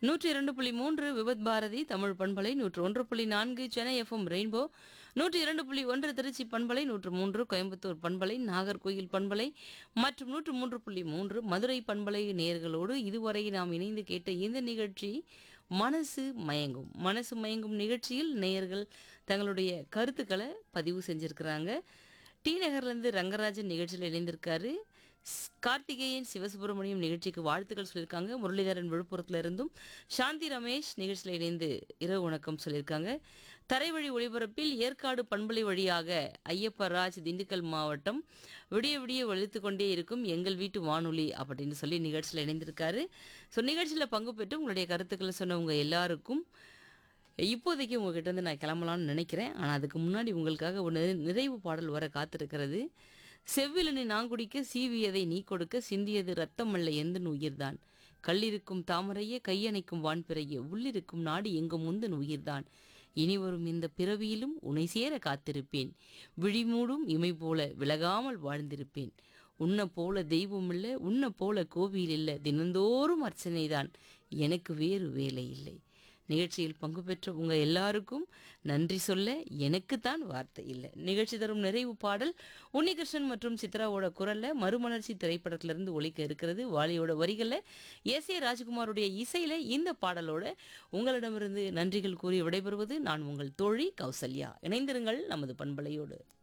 நூற்றி இரண்டு புள்ளி மூன்று விபத் பாரதி தமிழ் பண்பலை நூற்று ஒன்று புள்ளி நான்கு சென்னை எஃப்எம் ரெயின்போ நூற்றி இரண்டு புள்ளி ஒன்று திருச்சி பண்பலை நூற்று மூன்று கோயம்புத்தூர் பண்பலை நாகர்கோயில் பண்பலை மற்றும் நூற்று மூன்று புள்ளி மூன்று மதுரை பண்பலை நேயர்களோடு இதுவரை நாம் இணைந்து கேட்ட இந்த நிகழ்ச்சி மனசு மயங்கும் மனசு மயங்கும் நிகழ்ச்சியில் நேயர்கள் தங்களுடைய கருத்துக்களை பதிவு செஞ்சிருக்கிறாங்க டி நகர்லேருந்து ரங்கராஜன் நிகழ்ச்சியில் இணைந்திருக்காரு ஸ்- கார்த்திகேயன் சிவசுப்பிரமணியம் நிகழ்ச்சிக்கு வாழ்த்துக்கள் சொல்லியிருக்காங்க முரளிதரன் விழுப்புரத்துல இருந்தும் சாந்தி ரமேஷ் நிகழ்ச்சியில் இணைந்து இரவு வணக்கம் சொல்லியிருக்காங்க தரைவழி ஒளிபரப்பில் ஏற்காடு பண்பலை வழியாக ஐயப்ப ராஜ் திண்டுக்கல் மாவட்டம் விடிய விடிய ஒழித்து கொண்டே இருக்கும் எங்கள் வீட்டு வானொலி அப்படின்னு சொல்லி நிகழ்ச்சியில் இணைந்திருக்காரு ஸோ நிகழ்ச்சியில் பங்கு பெற்று உங்களுடைய கருத்துக்களை சொன்னவங்க எல்லாருக்கும் இப்போதைக்கு உங்ககிட்ட இருந்து நான் கிளம்பலாம்னு நினைக்கிறேன் ஆனால் அதுக்கு முன்னாடி உங்களுக்காக ஒரு நிறை- நிறைவு பாடல் வர காத்திருக்கிறது செவ்விலனை நான் குடிக்க சீவியதை நீ கொடுக்க சிந்தியது ரத்தம் அல்ல எந்த உயிர்தான் கல்லிருக்கும் தாமரையே கையணைக்கும் வான்பிறையே உள்ளிருக்கும் நாடு எங்கும் முந்தன் உயிர்தான் இனி வரும் இந்த பிறவியிலும் உன்னை சேர காத்திருப்பேன் விழிமூடும் இமை போல விலகாமல் வாழ்ந்திருப்பேன் உன்னை போல தெய்வம் இல்லை உன்னை போல கோவில் இல்லை தினந்தோறும் அர்ச்சனைதான் எனக்கு வேறு வேலை இல்லை நிகழ்ச்சியில் பங்கு பெற்ற உங்க எல்லாருக்கும் நன்றி சொல்ல எனக்குத்தான் வார்த்தை இல்லை நிகழ்ச்சி தரும் நிறைவு பாடல் உன்னிகிருஷ்ணன் மற்றும் சித்ராவோட குரல்ல மறுமலர்ச்சி திரைப்படத்திலிருந்து ஒலிக்க இருக்கிறது வாலியோட வரிகளில் எஸ் ஏ ராஜ்குமாருடைய இசையில இந்த பாடலோட உங்களிடமிருந்து நன்றிகள் கூறி விடைபெறுவது நான் உங்கள் தோழி கௌசல்யா இணைந்திருங்கள் நமது பண்பலையோடு